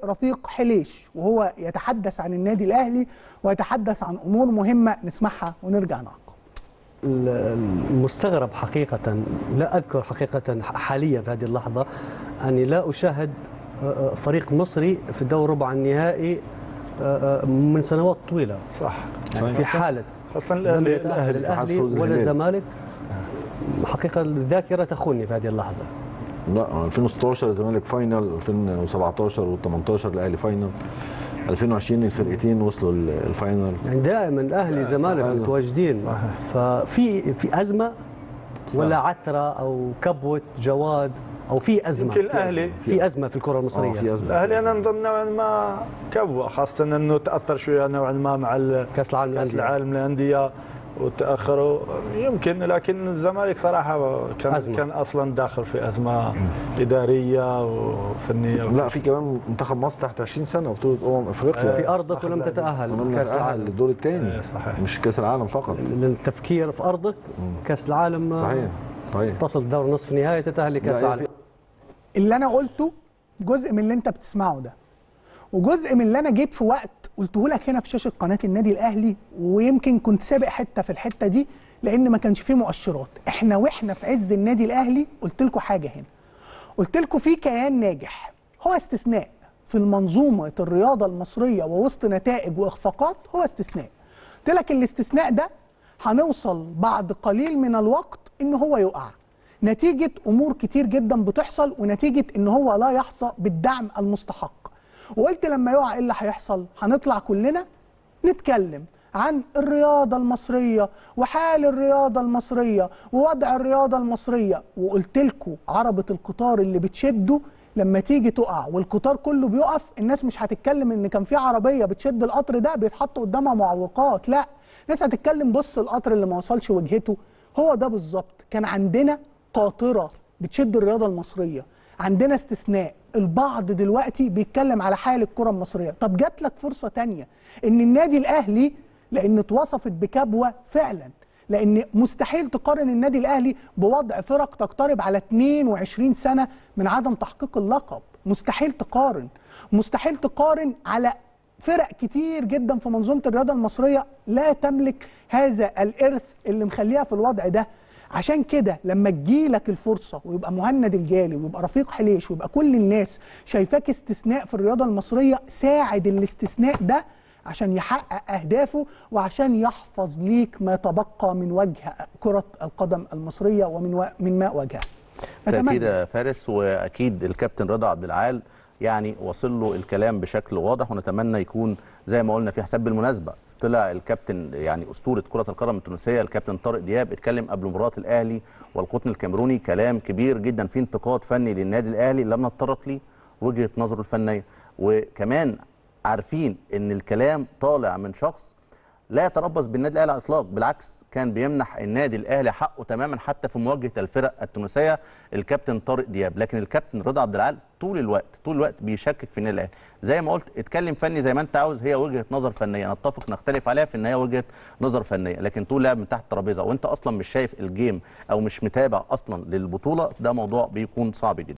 رفيق حليش وهو يتحدث عن النادي الاهلي ويتحدث عن امور مهمه نسمعها ونرجع نعقب المستغرب حقيقة لا أذكر حقيقة حاليا في هذه اللحظة أني لا أشاهد فريق مصري في دور ربع النهائي من سنوات طويلة صح يعني في حالة خاصة الأهلي الأهلي, الأهلي ولا الزمالك حقيقة الذاكرة تخوني في هذه اللحظة لا 2016 الزمالك فاينل 2017 و18 الاهلي فاينل 2020 الفرقتين وصلوا الفاينل يعني دائما الاهلي الزمالك متواجدين ففي في ازمه ولا عثره او كبوه جواد او في ازمه يمكن الاهلي في ازمه في الكره المصريه في ازمه الاهلي انا نظن نوعا ما كبوه خاصه انه تاثر شويه نوعا ما مع كاس العالم كاس العالم للانديه وتاخروا يمكن لكن الزمالك صراحه كان أزمة. كان اصلا داخل في ازمه اداريه وفنيه لا في كمان منتخب مصر تحت 20 سنه بطوله امم افريقيا في ارضك ولم تتاهل ولم كاس العالم للدور الثاني مش كاس العالم فقط للتفكير في ارضك كاس العالم صحيح صحيح تصل دور نصف نهائي تتاهل لكاس العالم اللي انا قلته جزء من اللي انت بتسمعه ده وجزء من اللي انا جيت في وقت قلته لك هنا في شاشه قناه النادي الاهلي ويمكن كنت سابق حته في الحته دي لان ما كانش فيه مؤشرات احنا واحنا في عز النادي الاهلي قلت لكم حاجه هنا قلت لكم في كيان ناجح هو استثناء في المنظومه الرياضه المصريه ووسط نتائج واخفاقات هو استثناء قلت لك الاستثناء ده هنوصل بعد قليل من الوقت ان هو يقع نتيجه امور كتير جدا بتحصل ونتيجه ان هو لا يحظى بالدعم المستحق وقلت لما يقع ايه اللي هيحصل هنطلع كلنا نتكلم عن الرياضة المصرية وحال الرياضة المصرية ووضع الرياضة المصرية وقلت لكم عربة القطار اللي بتشده لما تيجي تقع والقطار كله بيقف الناس مش هتتكلم ان كان في عربية بتشد القطر ده بيتحط قدامها معوقات لا الناس هتتكلم بص القطر اللي ما وصلش وجهته هو ده بالظبط كان عندنا قاطرة بتشد الرياضة المصرية عندنا استثناء البعض دلوقتي بيتكلم على حال الكره المصريه طب جات لك فرصه تانية ان النادي الاهلي لان اتوصفت بكبوه فعلا لان مستحيل تقارن النادي الاهلي بوضع فرق تقترب على 22 سنه من عدم تحقيق اللقب مستحيل تقارن مستحيل تقارن على فرق كتير جدا في منظومه الرياضه المصريه لا تملك هذا الارث اللي مخليها في الوضع ده عشان كده لما تجيلك الفرصه ويبقى مهند الجالي ويبقى رفيق حليش ويبقى كل الناس شايفاك استثناء في الرياضه المصريه ساعد الاستثناء ده عشان يحقق اهدافه وعشان يحفظ ليك ما تبقى من وجه كره القدم المصريه ومن و... من ماء وجهها. اكيد يا فارس واكيد الكابتن رضا عبد العال يعني وصل له الكلام بشكل واضح ونتمنى يكون زي ما قلنا في حساب بالمناسبه طلع الكابتن يعني اسطوره كره القدم التونسيه الكابتن طارق دياب اتكلم قبل مباراه الاهلي والقطن الكاميروني كلام كبير جدا فيه انتقاد فني للنادي الاهلي لم نتطرق ليه وجهه نظره الفنيه وكمان عارفين ان الكلام طالع من شخص لا يتربص بالنادي الاهلي على الاطلاق بالعكس كان بيمنح النادي الاهلي حقه تماما حتى في مواجهه الفرق التونسيه الكابتن طارق دياب لكن الكابتن رضا عبد العال طول الوقت طول الوقت بيشكك في النادي الاهلي زي ما قلت اتكلم فني زي ما انت عاوز هي وجهه نظر فنيه نتفق نختلف عليها في النهايه وجهه نظر فنيه لكن طول لعب من تحت الترابيزه وانت اصلا مش شايف الجيم او مش متابع اصلا للبطوله ده موضوع بيكون صعب جدا